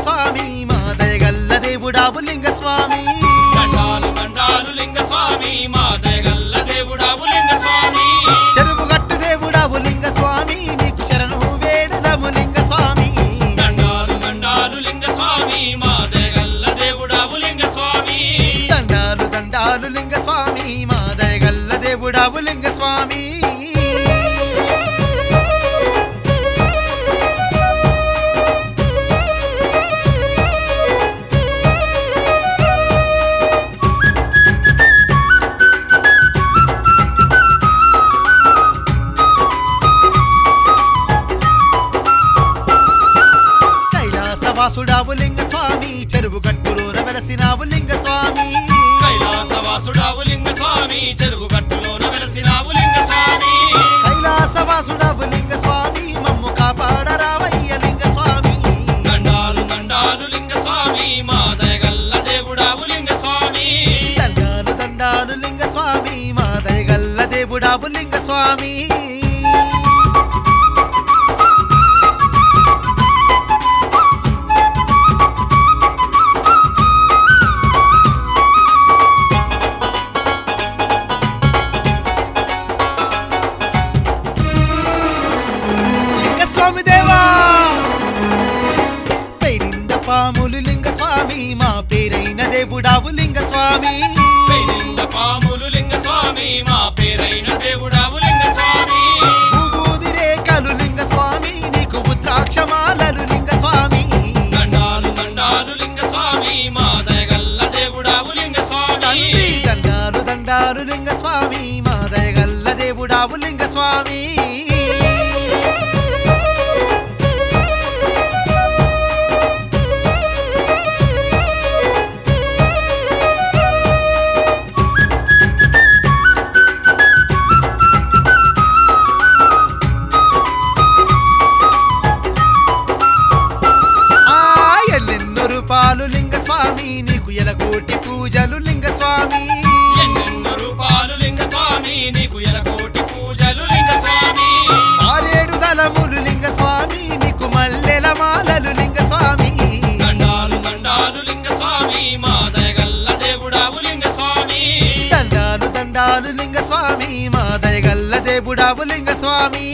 స్వామి మా దయగల్ల దేవుడావు లింగ స్వామి దండాలు దండాలు లింగ స్వామి మా దయగల్ల దేవుడావు లింగ స్వామి చెరువు గట్టు దేవుడావు లింగ స్వామి నీకు శరణు వేడదము లింగ స్వామి దండాలు దండాలు లింగ స్వామి మా దయగల్ల దేవుడావు లింగ స్వామి దండాలు దండాలు లింగ స్వామి మా దయగల్ల దేవుడావు లింగ స్వామి కైలాసవాసుడావు లింగ స్వామి చెరువు గట్టులోన వెలసినావు లింగ స్వామి కైలాసవాసుడావు లింగ స్వామి చెరుకు గట్టులోన వెలసినావు లింగ స్వామి కైలాసవాసుడావు లింగ స్వామి మమ్ము కాపాడరావయ్య లింగ స్వామి దండాలు దండాలు లింగ స్వామి మా దయగల్ల దేవుడావు లింగ స్వామి దండాలు దండాలు లింగ స్వామి మా దయగల్ల దేవుడావు లింగ స్వామి లింగ స్వామి దేవా పేరింద పాములు లింగ స్వామి మా పేరైన దేవుడావు లింగ స్వామి పెయినింద పాములు లింగ స్వామి మా పేరైన దేవుడావు లింగ స్వామి భూబూది రేఖలు లింగ స్వామి నీకు ఉద్రాక్షమాలలు లింగ స్వామి దండాలు దండాలు లింగ స్వామి మా దయగల్ల దేవుడావు లింగ స్వామి తండ్రి దండాలు దండాలు లింగ స్వామి మా దయగల్ల దేవుడావు లింగ స్వామి ఆ ఎల్లెన్నో రూపాలు లింగ స్వామి నీకు ఎలగోటి పూజలు లింగ స్వామి ఎన్నెన్నో రూపాలు లింగ స్వామి నీకు ఎలకోటి పూజలు లింగ స్వామి ఆరేడు దళములు లింగ స్వామి నీకు మల్లెల మాలలు లింగ స్వామి దండాలు దండాలు లింగ స్వామి మా దయగల్ల దేవుడావు లింగ స్వామి దండాలు దండాలు లింగ స్వామి మా దయగల్ల దేవుడావు లింగ స్వామి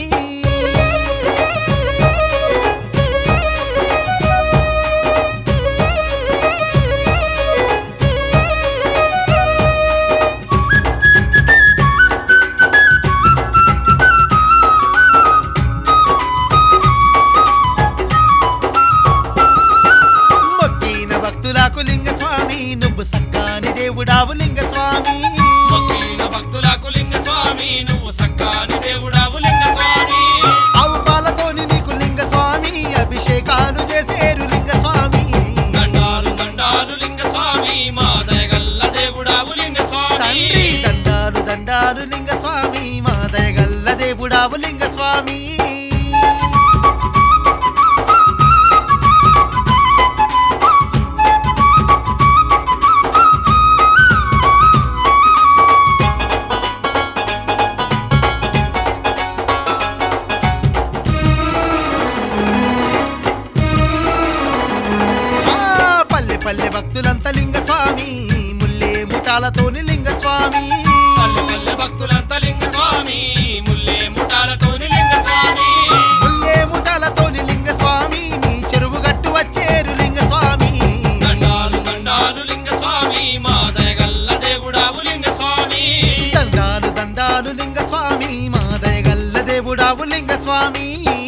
మొక్కిన భక్తులకు లింగ స్వామి నువ్వు సక్కాని దేవుడావు లింగ స్వామి మొక్కిన భక్తులకు లింగ స్వామి నువ్వు సక్కాని దేవుడావు లింగ స్వామి ఆవు పాలతోని నీకు లింగ స్వామి అభిషేకాలు చేసేరు లింగ స్వామి దండాలు దండాలు లింగ స్వామి మా దయగల్ల దేవుడావు లింగ స్వామి తండ్రి దండాలు దండాలు లింగ స్వామి మా దయగల్ల దేవుడావు లింగ స్వామి ఆ పల్లె పల్లె భక్తులంత లింగ స్వామి ముల్లే ముఠాలతోని లింగ స్వామి పల్లె పల్లె భక్తులంతా లింగ స్వామి ముల్లే ముఠాలతోని లింగ స్వామి ముల్లే ముఠాలతోని లింగ స్వామి నీ చెరువు గట్టు వచ్చేరు లింగ స్వామి దండాలు దండాలు లింగ స్వామి మా దయగల్ల దేవుడావు లింగ స్వామి దండాలు దండాలు లింగ స్వామి మా దయగల్ల దేవుడావు లింగ స్వామి